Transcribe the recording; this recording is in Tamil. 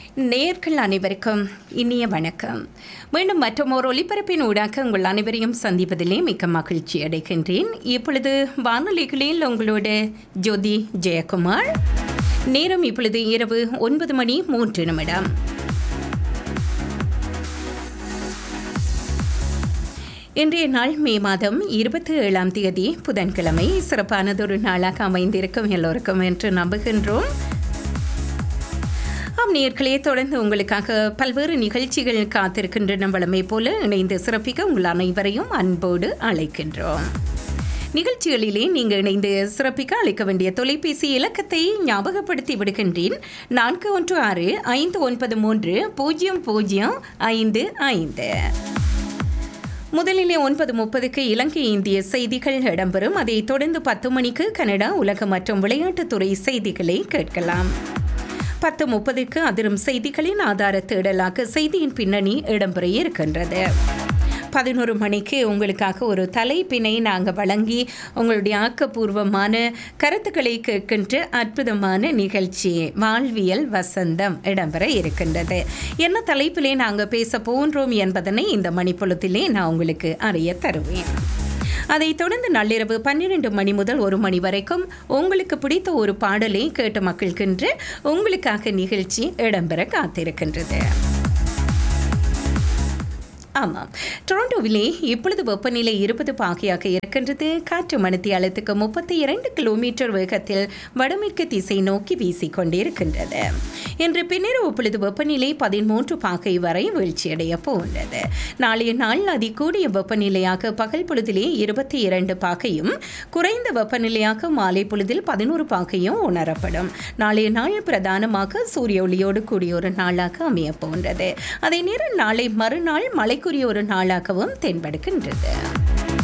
நேர்கள் அனைவருக்கும் இனிய வணக்கம் மீண்டும் மற்றும் ஒரு ஒலிபரப்பின் ஊடாக உங்கள் அனைவரையும் சந்திப்பதிலே மிக்க மகிழ்ச்சி அடைகின்றேன் இப்பொழுது வானொலிகளில் உங்களோட ஜோதி ஜெயக்குமார் நேரம் இப்பொழுது இரவு ஒன்பது மணி மூன்று நிமிடம் இன்றைய நாள் மே மாதம் இருபத்தி ஏழாம் தேதி புதன்கிழமை சிறப்பானதொரு நாளாக அமைந்திருக்கும் எல்லோருக்கும் என்று நம்புகின்றோம் ஆம் நேர்களே தொடர்ந்து உங்களுக்காக பல்வேறு நிகழ்ச்சிகள் காத்திருக்கின்றன வளமை போல இணைந்து சிறப்பிக்க உங்கள் அனைவரையும் அன்போடு அழைக்கின்றோம் நிகழ்ச்சிகளிலே நீங்கள் இணைந்து சிறப்பிக்க அழைக்க வேண்டிய தொலைபேசி இலக்கத்தை ஞாபகப்படுத்தி விடுகின்றேன் நான்கு ஒன்று ஆறு ஐந்து ஒன்பது மூன்று பூஜ்ஜியம் பூஜ்ஜியம் ஐந்து ஐந்து முதலிலே ஒன்பது முப்பதுக்கு இலங்கை இந்திய செய்திகள் இடம்பெறும் அதைத் தொடர்ந்து பத்து மணிக்கு கனடா உலக மற்றும் விளையாட்டுத்துறை செய்திகளை கேட்கலாம் பத்து முப்பதுக்கு அதிரும் செய்திகளின் ஆதார தேடலாக செய்தியின் பின்னணி இடம்பெற இருக்கின்றது பதினோரு மணிக்கு உங்களுக்காக ஒரு தலைப்பினை நாங்கள் வழங்கி உங்களுடைய ஆக்கப்பூர்வமான கருத்துக்களை கேட்கின்ற அற்புதமான நிகழ்ச்சி வாழ்வியல் வசந்தம் இடம்பெற இருக்கின்றது என்ன தலைப்பிலே நாங்கள் பேச போன்றோம் என்பதனை இந்த மணிப்பொழுத்திலே நான் உங்களுக்கு அறிய தருவேன் அதைத் தொடர்ந்து நள்ளிரவு பன்னிரண்டு மணி முதல் ஒரு மணி வரைக்கும் உங்களுக்கு பிடித்த ஒரு பாடலை கேட்டு மகிழ்கின்ற உங்களுக்காக நிகழ்ச்சி இடம்பெற காத்திருக்கின்றது ஆமாம் டொரண்டோவிலே இப்பொழுது வெப்பநிலை இருபது பாகையாக இருக்கின்றது காற்று மணித்தியாலத்துக்கு முப்பத்தி இரண்டு கிலோமீட்டர் வேகத்தில் வடமேற்கு திசை நோக்கி வீசிக்கொண்டிருக்கின்றது இன்று பின்னிரவு பொழுது வெப்பநிலை பதிமூன்று பாகை வரை வீழ்ச்சியடைய போன்றது நாளைய நாள் அதிகூடிய வெப்பநிலையாக பகல் பொழுதிலே இருபத்தி இரண்டு பாகையும் குறைந்த வெப்பநிலையாக மாலை பொழுதில் பதினோரு பாகையும் உணரப்படும் நாளைய நாள் பிரதானமாக சூரிய ஒளியோடு கூடிய ஒரு நாளாக அமைய போன்றது அதே நேரம் நாளை மறுநாள் மழைக்குரிய ஒரு நாளாகவும் தென்படுகின்றது